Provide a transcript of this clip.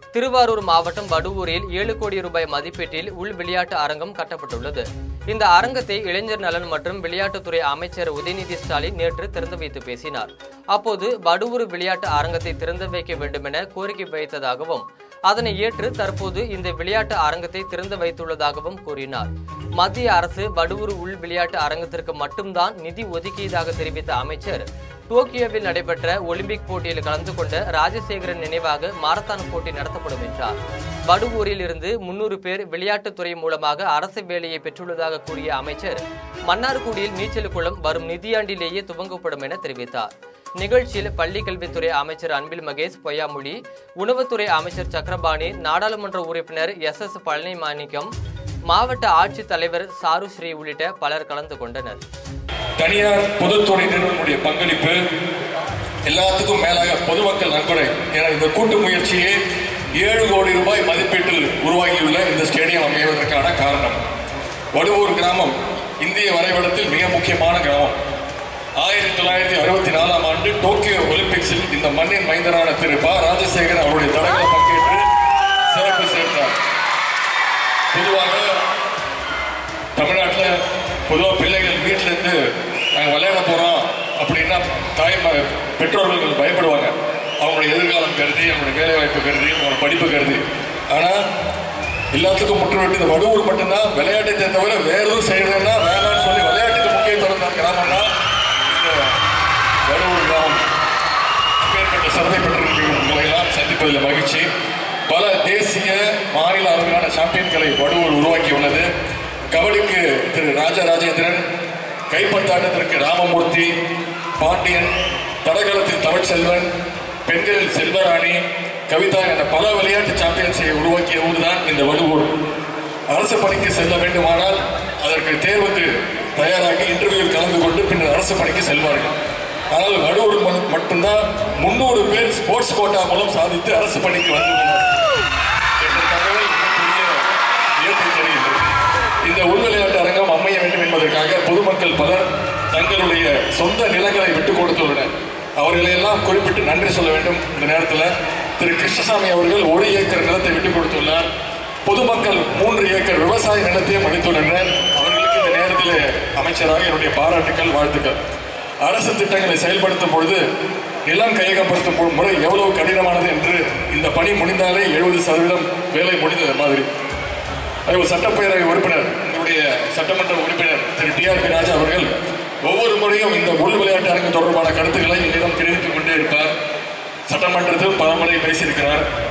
திருவாரூர் மாவட்டம் வடுவூரில் ஏழு கோடி ரூபாய் மதிப்பீட்டில் உள் விளையாட்டு அரங்கம் கட்டப்பட்டுள்ளது இந்த அரங்கத்தை இளைஞர் நலன் மற்றும் விளையாட்டுத்துறை அமைச்சர் உதயநிதி ஸ்டாலின் நேற்று திறந்து வைத்து பேசினார் அப்போது வடுவூர் விளையாட்டு அரங்கத்தை திறந்து வைக்க வேண்டுமென கோரிக்கை வைத்ததாகவும் அதனை ஏற்று தற்போது இந்த விளையாட்டு அரங்கத்தை திறந்து வைத்துள்ளதாகவும் கூறினார் மத்திய அரசு வடுவூர் உள் விளையாட்டு அரங்கத்திற்கு மட்டும்தான் நிதி ஒதுக்கியதாக தெரிவித்த அமைச்சர் டோக்கியோவில் நடைபெற்ற ஒலிம்பிக் போட்டியில் கலந்து கொண்ட ராஜசேகரன் நினைவாக மாரத்தான் போட்டி நடத்தப்படும் என்றார் வடுவூரில் இருந்து முன்னூறு பேர் விளையாட்டுத்துறை மூலமாக அரசு வேலையை பெற்றுள்ளதாக கூறிய அமைச்சர் மன்னார்குடியில் நீச்சல் குளம் வரும் நிதியாண்டிலேயே துவங்கப்படும் என தெரிவித்தார் நிகழ்ச்சியில் பள்ளி கல்வித்துறை அமைச்சர் அன்பில் மகேஷ் பொய்யாமொழி உணவுத்துறை அமைச்சர் சக்கரபாணி நாடாளுமன்ற உறுப்பினர் எஸ் எஸ் பழனி மாணிக்கம் மாவட்ட ஆட்சித் தலைவர் சாருஸ்ரீ உள்ளிட்ட பலர் கலந்து கொண்டனர் தனியார் பொதுத்துறை நிறுவனங்களுடைய பங்களிப்பு எல்லாத்துக்கும் மேலாக பொதுமக்கள் நன்கொடை என இந்த கூட்டு முயற்சியே ஏழு கோடி ரூபாய் மதிப்பீட்டில் உருவாகியுள்ள இந்த ஸ்டேடியம் அமைவதற்கான காரணம் வடுவூர் கிராமம் இந்திய வரைபடத்தில் மிக முக்கியமான கிராமம் ஆயிரத்தி தொள்ளாயிரத்தி அறுபத்தி நாலாம் ஆண்டு டோக்கியோ ஒலிம்பிக்ஸில் இந்த மண்ணின் மைந்தரான திரு ப ராஜசேகரன் அவருடைய தடகள பங்கேற்று சிறப்பு சேர்த்தார் பொதுவாக தமிழ்நாட்டில் பொதுவாக பிள்ளைகள் வீட்டில் இருந்து நாங்கள் விளையாட போகிறோம் அப்படின்னா தாய்மார் பெற்றோர்கள் பயப்படுவாங்க அவங்களுடைய எதிர்காலம் கருதி அவங்களுடைய வேலை வாய்ப்பு கருதி அவங்களோட படிப்பு கருதி ஆனால் எல்லாத்துக்கும் முற்றுவிட்டு இந்த வடுவூர் மட்டும்தான் விளையாட்டை தவிர வேற எதுவும் செய்யறதுன்னா வேணாம்னு சொல்லி விளையாட்டுக்கு முக்கியத்துவம் தான் கிராமம்னா இந்த வடுவூர் கிராமம் அப்பேற்பட்ட சிறப்பை பெற்றிருக்கிற உங்களை எல்லாம் சந்திப்பதில் மகிழ்ச்சி பல தேசிய மாநில அளவிலான சாம்பியன்களை வடுவூர் உருவாக்கியுள்ளது கபடிக்கு திரு ராஜா ராஜேந்திரன் கைப்பந்தாட்டத்திற்கு ராமமூர்த்தி பாண்டியன் தடகளத்தில் தமிழ்ச்செல்வன் பெண்களில் செல்வராணி கவிதா என பல விளையாட்டு சாம்பியன்ஸை உருவாக்கிய ஊர்தான் இந்த வடுவூர் அரசு பணிக்கு செல்ல வேண்டுமானால் அதற்கு தேர்வுக்கு தயாராகி இன்டர்வியூவில் கலந்து கொண்டு பின்னர் அரசு பணிக்கு செல்வார்கள் ஆனால் வடுவூர் ம- மட்டும்தான் முன்னூறு பேர் ஸ்போர்ட்ஸ் கோட்டா மூலம் சாதித்து அரசு பணிக்கு வந்துள்ளனர் என்ற தகவல் மிகப்பெரிய வியப்பை தருகின்றது இந்த உள் விளையாட்டு அரங்கம் அமைய வேண்டும் என்பதற்காக பொதுமக்கள் பலர் தங்களுடைய சொந்த நிலங்களை விட்டுக் கொடுத்துள்ளனர் அவர்களை எல்லாம் குறிப்பிட்டு நன்றி சொல்ல வேண்டும் இந்த நேரத்தில் திரு கிருஷ்ணசாமி அவர்கள் ஒரு ஏக்கர் நிலத்தை விட்டுக் கொடுத்துள்ளார் பொதுமக்கள் மூன்று ஏக்கர் விவசாய நிலத்தையும் அளித்துள்ளனர் அவர்களுக்கு இந்த நேரத்தில் அமைச்சராக என்னுடைய பாராட்டுக்கள் வாழ்த்துக்கள் அரசு திட்டங்களை செயல்படுத்தும் பொழுது நிலம் கையகப்படுத்தும் பொ- முறை எவ்வளவு கடினமானது என்று இந்த பணி முடிந்தாலே எழுபது சதவீதம் வேலை முடிந்தது மாதிரி அதே ஒரு சட்டப்பேரவை உறுப்பினர் எங்களுடைய சட்டமன்ற உறுப்பினர் Thiru T R B Raja அவர்கள் ஒவ்வொரு முறையும் இந்த உள் விளையாட்டு அரங்கு தொடர்பான கருத்துக்களை என்னிடம் தெரிவித்துக் கொண்டே இருப்பார் சட்டமன்றத்தில் பல முறை பேசியிருக்கிறார்